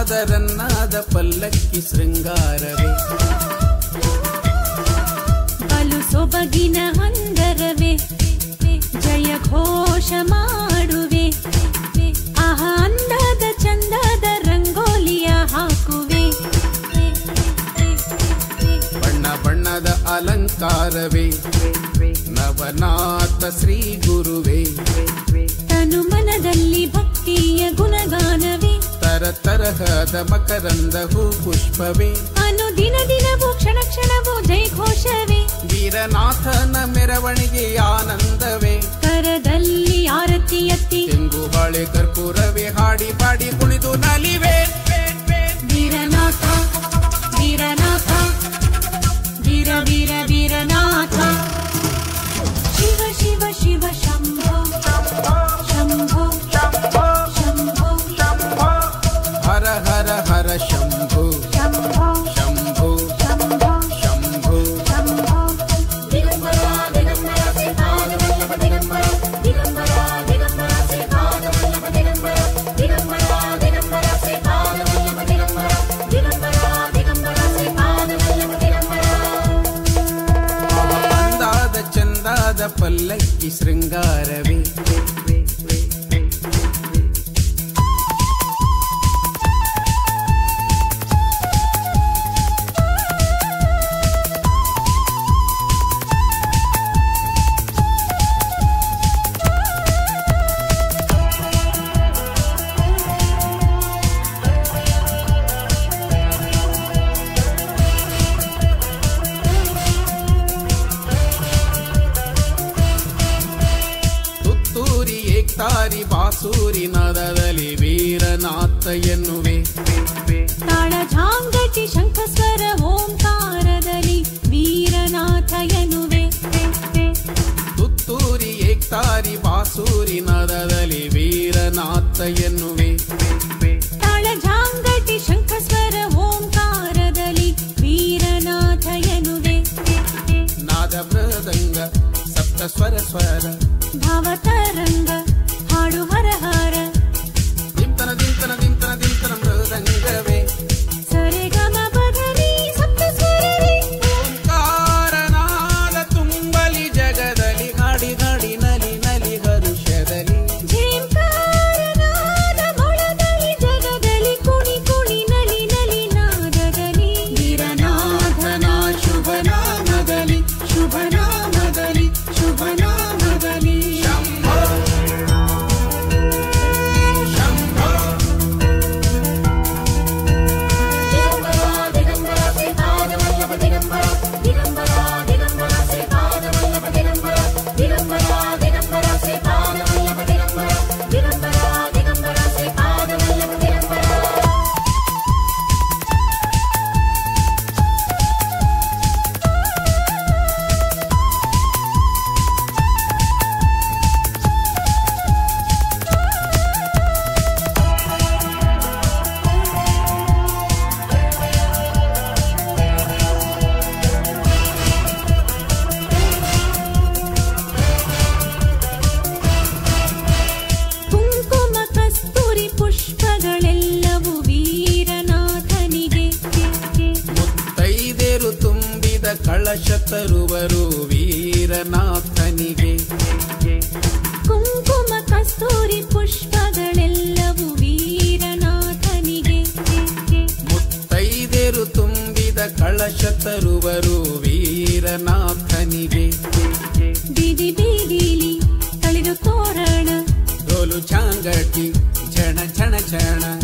ರನ್ನಾದ ಪಲ್ಲಕ್ಕಿ ಶೃಂಗಾರವೇ ಬಲು ಸೊಬಗಿನ ಹಂದರವೇ ಜಯ ಘೋಷ ಮಾಡುವೆ ಆಹ ಅಂದದ ಚಂದದ ರಂಗೋಲಿಯ ಹಾಕುವೆ ಬಣ್ಣ ಬಣ್ಣದ ಅಲಂಕಾರವೇ ನವನಾಥ ಶ್ರೀ ಗುರುವೇ ತನು ಮನದಲ್ಲಿ ಭಕ್ತಿಯ ಗುಣಗಾನವೇ ತರ ತರಹದ ಮಕರಂದ ಹೂ ಪುಷ್ಪವೇ ಅನು ದಿನ ದಿನವೂ ಕ್ಷಣ ಕ್ಷಣವೂ ಜೈ ಘೋಷವೇ ವೀರನಾಥನ ಮೆರವಣಿಗೆ ಆನಂದವೇ ಕರದಲ್ಲಿ ಆರತಿ ಎತ್ತಿ ತೆಂಗು ಬಾಳೆ ಕರ್ಪೂರವೇ ಹಾಡಿ ಪಾಡಿ ಕುಣಿದು ನಲಿವೆ ವೀರನಾಥ ವೀರನಾಥ ವೀರ ವೀರ ವೀರನಾಥ ಶಿವ ಶಿವ ಶಿವ ಶಂಭೋ ಶಂಭೋ ಶಂಭೋ ಹರ ಹರ ಹರ ಶಂಭು ಶಂಭೋ ಶಂಭು ಶಂಭೋ ಶಂಭು ಶಂಭೋ ದಿಗಂಬರ ದಿಗಂಬರ ಶ್ರೀಪಾದ ವಲ್ಲಭ ದಿಗಂಬರ ದಿಗಂಬರ ದಿಗಂಬರ ಶ್ರೀಪಾದ ವಲ್ಲಭ ದಿಗಂಬರ ದಿಗಂಬರ ದಿಗಂಬರ ಶ್ರೀಪಾದ ವಲ್ಲಭ ದಿಗಂಬರ ದಿಗಂಬರ ದಿಗಂಬರ ಶ್ರೀಪಾದ ವಲ್ಲಭ ದಿಗಂಬರ ಅಂದಾದ ಚಂದಾದ ಪಲ್ಲಕ್ಕಿ ಶೃಂಗಾರವೇ ತುತ್ತೂರಿ ಏಕ್ತಾರಿ ಬಾಸೂರಿ ನದದಲ್ಲಿ ವೀರನಾಥ ಎನ್ನುವೆ ತಾಳ ಝಾಂಗಟಿ ಶಂಖಸ್ವರ ಓಂಕಾರದಲ್ಲಿ ವೀರನಾಥ ಎನ್ನುವೆ ತುತ್ತೂರಿ ಏಕ್ತಾರಿ ಬಾಸೂರಿ ನದದಲ್ಲಿ ವೀರನಾಥ ಎನ್ನುವೆ ತಾಳ ಝಾಂಗಟಿ ಶಂಖಸ್ವರ ಓಂಕಾರದಲ್ಲಿ ವೀರನಾಥ ಎನ್ನುವೆ ನಾದ ಮೃದಂಗ ಸಪ್ತ ಸ್ವರ ಸ್ವರ ಭಾವತರಂಗ ಹಾಡು ಹರ ಹರ ದಿಂತನ ದಿಂತನ ದಿಂತನ ದಿಂತನ ಮೃದಂಗವೇ ಸರಿಗಮ ಬದಲಿ ಸಪ್ತ ಸ್ವರವೇ ಓಂಕಾರನಾದ ತುಂಬಲಿ ಜಗದಲ್ಲಿ ಹಾಡಿ ಹಾಡಿ ನಲಿ ನಲಿ ಹರುಷದಲ್ಲಿ ಝೇಂಕಾರನಾದ ಮೊಳದಲ್ಲಿ ಜಗದಲ್ಲಿ ಕುಣಿ ಕುಣಿ ನಲಿ ನಲಿ ನಾದದಲ್ಲಿ ವೀರನಾಥನ ಶುಭ ನಾಮದಲ್ಲಿ ಶುಭ ನಾಮದಲ್ಲಿ ಶುಭ ನಾಮದಲ್ಲಿ ಶಂಭೋ ಶಂಭೋ ದಿಗಂಬರ ಶ್ರೀಪಾದ ವಲ್ಲಭ ದಿಗಂಬರ ದಿಗಂಬರ ದಿಗಂಬರ ಶ್ರೀಪಾದ ವಲ್ಲಭ ದಿಗಂಬರ ದಿಗಂಬರ ದಿಗಂಬರ ಶ್ರೀಪಾದ ವಲ್ಲಭ ದಿಗಂಬರ ದಿಗಂಬರ ದಿಗಂಬರ ಶ್ರೀಪಾದ ವಲ್ಲಭ ದಿಗಂಬರ ಕುಂಕುಮ ಕಸ್ತೂರಿ ಪುಷ್ಪಗಳೆಲ್ಲವೂ ವೀರನಾಥನಿಗೆ ಮುತ್ತೈದೇರು ತುಂಬಿದ ಕಳಶ ತರುವರು ವೀರನಾಥನಿಗೆ ಕುಂಕುಮ ಕಸ್ತೂರಿ ಪುಷ್ಪಗಳೆಲ್ಲವೂ ವೀರನಾಥನಿಗೆ ಮುತ್ತೈದೇರು ತುಂಬಿದ ಕಳಶ ತರುವರು ವೀರನಾಥನಿಗೆ ಬೀದಿ ಬೀದಿಲಿ ತಳಿರು ತೋರಣ ಡೋಲು ಚಾಂಗಟಿ ಝಣ ಝಣ ಝಣ